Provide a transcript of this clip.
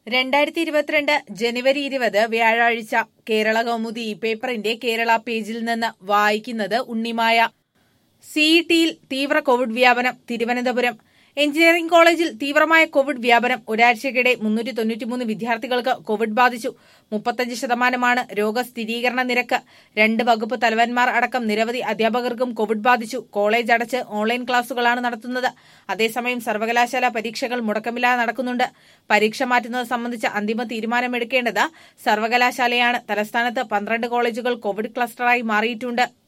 രണ്ടായിരത്തി ഇരുപത്തിരണ്ട് ജനുവരി ഇരുപത് വ്യാഴാഴ്ച കേരള കൗമുദി ഈ പേപ്പറിന്റെ കേരള പേജിൽ നിന്ന് വായിക്കുന്നത് ഉണ്ണിമായ സിഇടിയിൽ തീവ്ര കോവിഡ് വ്യാപനം തിരുവനന്തപുരം എഞ്ചിനീയറിംഗ് കോളേജിൽ തീവ്രമായ കോവിഡ് വ്യാപനം ഒരാഴ്ചക്കിടെ മുന്നൂറ്റി തൊണ്ണൂറ്റിമൂന്ന് വിദ്യാർത്ഥികൾക്ക് കോവിഡ് ബാധിച്ചു മുപ്പത്തഞ്ച് ശതമാനമാണ് രോഗസ്ഥിരീകരണ നിരക്ക് രണ്ട് വകുപ്പ് തലവന്മാർ അടക്കം നിരവധി അധ്യാപകർക്കും കോവിഡ് ബാധിച്ചു കോളേജ് അടച്ച് ഓൺലൈൻ ക്ലാസുകളാണ് നടത്തുന്നത് അതേസമയം സർവകലാശാല പരീക്ഷകൾ മുടക്കമില്ലാതെ നടക്കുന്നുണ്ട് പരീക്ഷ മാറ്റുന്നത് സംബന്ധിച്ച് അന്തിമ തീരുമാനമെടുക്കേണ്ടത് സർവകലാശാലയാണ് തലസ്ഥാനത്ത് പന്ത്രണ്ട് കോളേജുകൾ കോവിഡ് ക്ലസ്റ്ററായി മാറിയിട്ടുണ്ട്